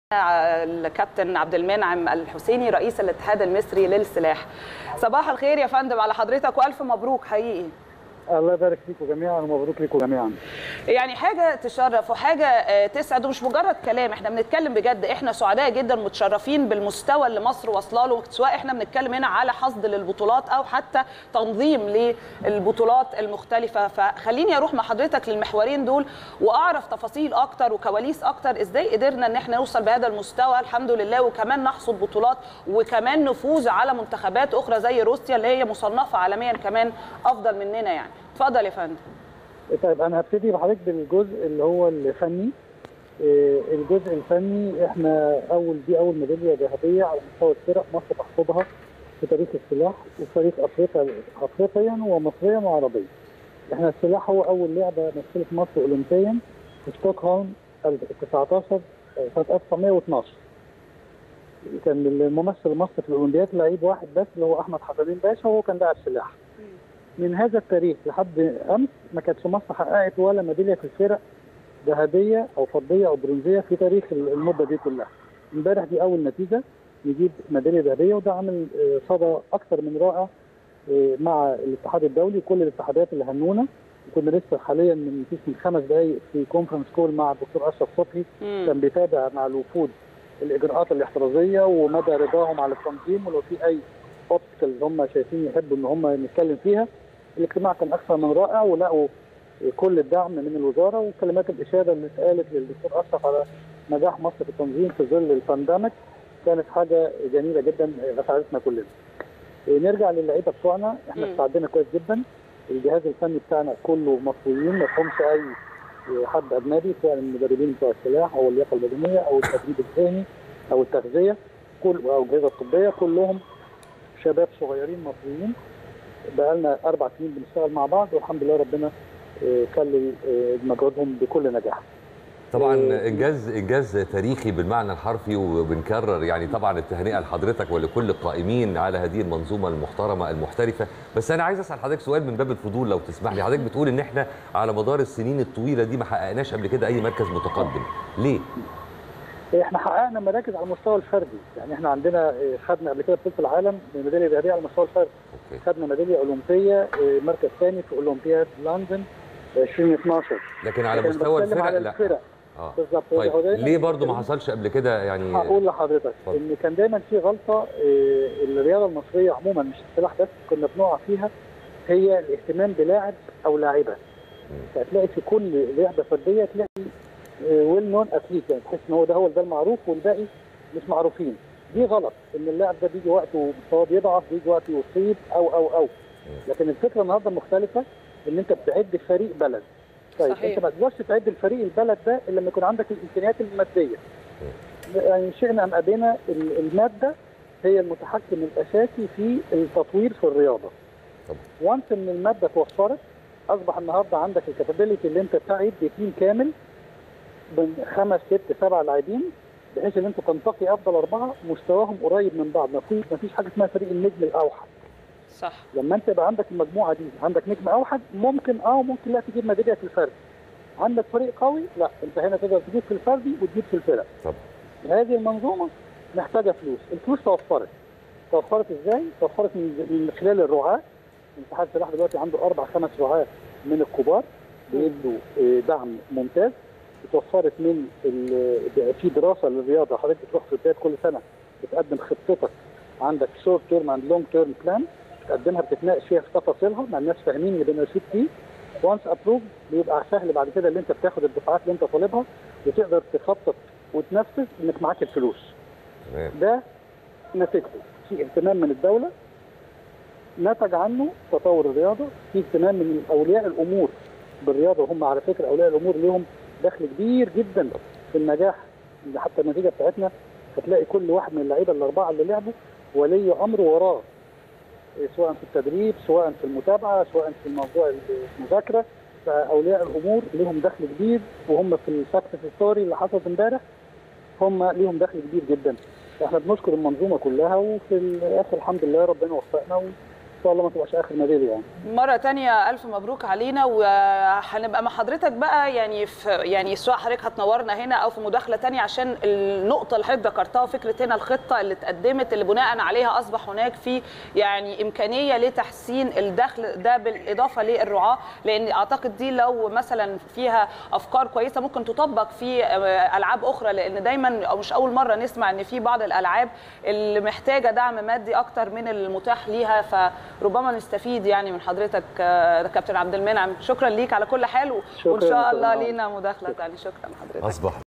الكابتن عبد المنعم الحسيني رئيس الاتحاد المصري للسلاح صباح الخير يا فندم على حضرتك والف مبروك حقيقي الله يبارك فيكم جميعا ومبروك لكم جميعا يعني حاجه تشرف وحاجه تسعد ومش مجرد كلام احنا بنتكلم بجد احنا سعداء جدا متشرفين بالمستوى اللي مصر واصله له سواء احنا بنتكلم هنا على حصد للبطولات او حتى تنظيم للبطولات المختلفه فخليني اروح مع حضرتك للمحورين دول واعرف تفاصيل اكتر وكواليس اكتر ازاي قدرنا ان احنا نوصل بهذا المستوى الحمد لله وكمان نحصد بطولات وكمان نفوز على منتخبات اخرى زي روسيا اللي هي مصنفه عالميا كمان افضل مننا يعني اتفضل يا فندم طيب انا هبتدي بحضرتك بالجزء اللي هو الفني الجزء الفني احنا اول دي اول ميداليه ذهبيه على مستوى الفرق مصر تحصدها في تاريخ السلاح وفي تاريخ افريقيا افريقيا ومصريا وعربيا. احنا السلاح هو اول لعبه مثلت مصر اولمبيا في ستوكهولم 19 سنه 1912. كان الممثل مصر في الاولمبياد لعيب واحد بس اللي هو احمد حسنين باشا وهو كان لاعب سلاح. من هذا التاريخ لحد امس ما كانتش مصر حققت ولا ميداليه في الفرق ذهبيه او فضيه او برونزيه في تاريخ المده دي كلها. امبارح دي اول نتيجه نجيب ميداليه ذهبيه وده عامل صدى اكثر من رائع مع الاتحاد الدولي وكل الاتحادات اللي هنونا كنا لسه حاليا من فيش من خمس دقائق في كونفرنس كول مع الدكتور اشرف صبحي كان بيتابع مع الوفود الاجراءات الاحترازيه ومدى رضاهم على التنظيم ولو في اي اوبستكلز هم شايفين يحبوا ان هم نتكلم فيها الاجتماع كان اكثر من رائع ولقوا كل الدعم من الوزاره وكلمات الاشاده اللي اتقالت للدكتور اشرف على نجاح مصر في التنظيم في ظل البانديميك كانت حاجه جميله جدا اسعدتنا كلنا. نرجع للعيبه بتوعنا احنا استعدينا كويس جدا الجهاز الفني بتاعنا كله مصريين ما فيهمش اي حد اجنبي سواء المدربين بتوع السلاح او اللياقه البدنيه او التدريب الذهني او التغذيه كل او الاجهزه الطبيه كلهم شباب صغيرين مصريين بقالنا اربع سنين بنشتغل مع بعض والحمد لله ربنا كلل مجهودهم بكل نجاح. طبعا انجاز انجاز تاريخي بالمعنى الحرفي وبنكرر يعني طبعا التهنئه لحضرتك ولكل القائمين على هذه المنظومه المحترمه المحترفه بس انا عايز اسال حضرتك سؤال من باب الفضول لو تسمح لي حضرتك بتقول ان احنا على مدار السنين الطويله دي ما حققناش قبل كده اي مركز متقدم ليه احنا حققنا مراكز على المستوى الفردي يعني احنا عندنا خدنا قبل كده بطوله العالم ميداليه ذهبيه على المستوى الفردي خدنا ميداليه اولمبيه مركز ثاني في اولمبياد لندن 2012 لكن على مستوى الفرق على لا الفرق. اه بالظبط طيب ليه برضو ما حصلش قبل كده يعني هقول لحضرتك فضل. ان كان دايما في غلطه الرياضه المصريه عموما مش السلاح بس كنا بنقع فيها هي الاهتمام بلاعب او لاعبه فتلاقي في كل لعبه فرديه تلاقي ويل نون اثليت يعني تحس ان هو ده هو ده المعروف والباقي مش معروفين دي غلط ان اللاعب ده بيجي وقت ومستواه بيضعف بيجي وقت يصيب او او او لكن الفكره النهارده مختلفه ان انت بتعد فريق بلد طيب صحيح. انت ما تقدرش تعد الفريق البلد ده الا لما يكون عندك الامكانيات الماديه يعني شئنا ام ابينا الماده هي المتحكم الاساسي في التطوير في الرياضه وانس ان الماده توفرت اصبح النهارده عندك الكابابيلتي اللي انت تعد تيم كامل من خمس ست سبع لاعبين بحيث ان انت تنتقي افضل اربعه مستواهم قريب من بعض ما فيش ما فيش حاجه اسمها فريق النجم الاوحد صح لما انت يبقى عندك المجموعه دي عندك نجم اوحد ممكن اه ممكن لا تجيب ميداليه في الفرد عندك فريق قوي لا انت هنا تقدر تجيب في الفردي وتجيب في الفرق طب هذه المنظومه محتاجه فلوس الفلوس توفرت توفرت ازاي توفرت من من خلال الرعاه الاتحاد السلاح دلوقتي عنده اربع خمس رعاه من الكبار بيدوا آه، دعم ممتاز اتوفرت من ال- في دراسه للرياضه حضرتك بتروح في بدايه كل سنه بتقدم خطتك عندك شورت تيرم اند لونج تيرم بلان بتقدمها بتتناقش فيها في تفاصيلها مع الناس فاهمين اللي بنرشد فيه وانس ابروف بيبقى سهل بعد كده اللي انت بتاخد الدفعات اللي انت طالبها وتقدر تخطط وتنفذ انك معاك الفلوس تمام ده نتيجته في اهتمام من الدوله نتج عنه تطور الرياضه في اهتمام من اولياء الامور بالرياضه وهم على فكره اولياء الامور ليهم دخل كبير جدا في النجاح اللي حتى النتيجه بتاعتنا هتلاقي كل واحد من اللعيبه الاربعه اللي لعبوا ولي امر وراه إيه، سواء في التدريب سواء في المتابعه سواء في موضوع المذاكره فاولياء الامور ليهم دخل كبير وهم في السكسس ستوري اللي حصلت امبارح هم ليهم دخل كبير جدا احنا بنشكر المنظومه كلها وفي الاخر الحمد لله ربنا وفقنا شاء الله ما تبقاش اخر ميداليه يعني مرة تانية ألف مبروك علينا وهنبقى مع حضرتك بقى يعني في يعني سواء حضرتك هتنورنا هنا أو في مداخلة تانية عشان النقطة اللي حضرتك ذكرتها فكرة هنا الخطة اللي اتقدمت اللي بناء عليها أصبح هناك في يعني إمكانية لتحسين الدخل ده بالإضافة للرعاة لأن أعتقد دي لو مثلا فيها أفكار كويسة ممكن تطبق في ألعاب أخرى لأن دايما أو مش أول مرة نسمع إن في بعض الألعاب اللي محتاجة دعم مادي أكتر من المتاح ليها فربما نستفيد يعني من حضرتك آه، كابتن عبد المنعم شكرا ليك على كل حال و- وإن شكراً شاء يا الله فندم. لينا مداخلة تاني شكرا حضرتك اصبح